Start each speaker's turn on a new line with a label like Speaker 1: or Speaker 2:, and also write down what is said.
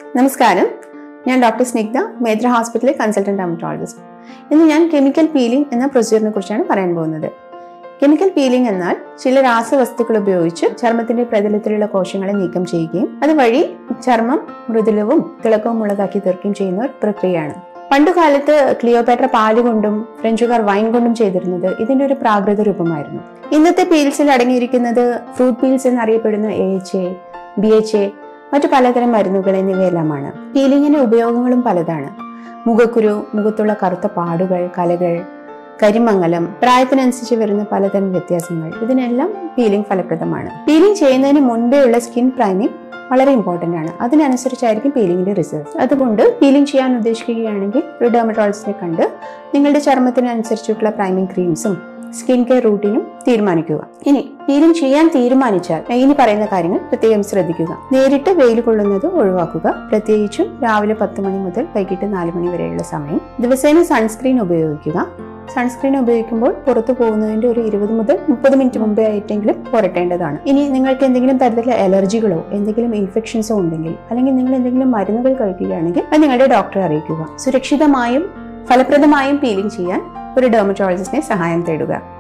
Speaker 1: നമസ്കാരം ഞാൻ ഡോക്ടർ സ്നിഗ്ധ മേത്ര ഹോസ്പിറ്റലിലെ കൺസൾട്ടന്റ് ഡെർമറ്റോളജിസ്റ്റ് ഇന്ന് ഞാൻ കെമിക്കൽ പീലിംഗ് എന്ന പ്രൊസീജിയറിനെ കുറിച്ചാണ് പറയാൻ പോകുന്നത് കെമിക്കൽ പീലിംഗ് എന്നാൽ ചില രാസവസ്തുക്കൾ ഉപയോഗിച്ച് ചർമ്മത്തിന്റെ പ്രതലത്തിലുള്ള കോശങ്ങളെ നീക്കം ചെയ്യുകയും അതുവഴി ചർമ്മം മൃദുലവും തിളക്കവും ഉള്ളതാക്കി തീർക്കുകയും ചെയ്യുന്ന ഒരു പ്രക്രിയയാണ് പണ്ടുകാലത്ത് ക്ലിയോപാട്ര പാല് കൊണ്ടും ഫ്രഞ്ചുകാർ വൈൻ കൊണ്ടും ചെയ്തിരുന്നത് ഇതിന്റെ ഒരു പ്രാകൃത രൂപമായിരുന്നു ഇന്നത്തെ പീൽസിൽ അടങ്ങിയിരിക്കുന്നത് ഫ്രൂട്ട് പീൽസ് എന്നറിയപ്പെടുന്ന A H A B H A മറ്റു പലതരം മരുന്നുകൾ എന്നിവയെല്ലാമാണ് പീലിങ്ങിന്റെ ഉപയോഗങ്ങളും പലതാണ് മുഖക്കുരു മുഖത്തുള്ള കറുത്ത പാടുകൾ കലകൾ കരിമങ്ങലം പ്രായത്തിനനുസരിച്ച് വരുന്ന പലതരം വ്യത്യാസങ്ങൾ ഇതിനെല്ലാം പീലിംഗ് ഫലപ്രദമാണ് പീലിംഗ് ചെയ്യുന്നതിന് മുൻപേ ഉള്ള സ്കിൻ പ്രൈമിംഗ് വളരെ ഇമ്പോർട്ടന്റ് ആണ് അതിനനുസരിച്ചായിരിക്കും പീലിംഗിന്റെ റിസൾട്ട് അതുകൊണ്ട് പീലിംഗ് ചെയ്യാൻ ഉദ്ദേശിക്കുകയാണെങ്കിൽ ഒരു ഡെർമറ്റോളജിസ്റ്റിനെ കണ്ട് നിങ്ങളുടെ ചർമ്മത്തിനനുസരിച്ചിട്ടുള്ള പ്രൈമിംഗ് ക്രീംസും സ്കിൻ കെയർ റൂട്ടീനും തീരുമാനിക്കുക ഇനി പീലിംഗ് ചെയ്യാൻ തീരുമാനിച്ചാൽ ഇനി പറയുന്ന കാര്യങ്ങൾ പ്രത്യേകം ശ്രദ്ധിക്കുക നേരിട്ട് വെയിൽ കൊള്ളുന്നത് ഒഴിവാക്കുക പ്രത്യേകിച്ചും രാവിലെ പത്ത് മണി മുതൽ വൈകിട്ട് നാല് മണി വരെയുള്ള സമയം ദിവസേന സൺസ്ക്രീൻ ഉപയോഗിക്കുക സൺസ്ക്രീൻ ഉപയോഗിക്കുമ്പോൾ പുറത്തു പോകുന്നതിന്റെ ഒരു ഇരുപത് മുതൽ മുപ്പത് മിനിറ്റ് മുമ്പേ ആയിട്ടെങ്കിലും പുരട്ടേണ്ടതാണ് ഇനി നിങ്ങൾക്ക് എന്തെങ്കിലും തരത്തിലുള്ള അലർജികളോ എന്തെങ്കിലും ഇൻഫെക്ഷൻസോ ഉണ്ടെങ്കിൽ അല്ലെങ്കിൽ നിങ്ങൾ എന്തെങ്കിലും മരുന്നുകൾ കഴിക്കുകയാണെങ്കിൽ അത് നിങ്ങളുടെ ഡോക്ടറെ അറിയിക്കുക സുരക്ഷിതമായും ഫലപ്രദമായും പീലിംഗ് ചെയ്യാൻ ഒരു ഡെർമറ്റോളജിസ്റ്റിനെ സഹായം തേടുക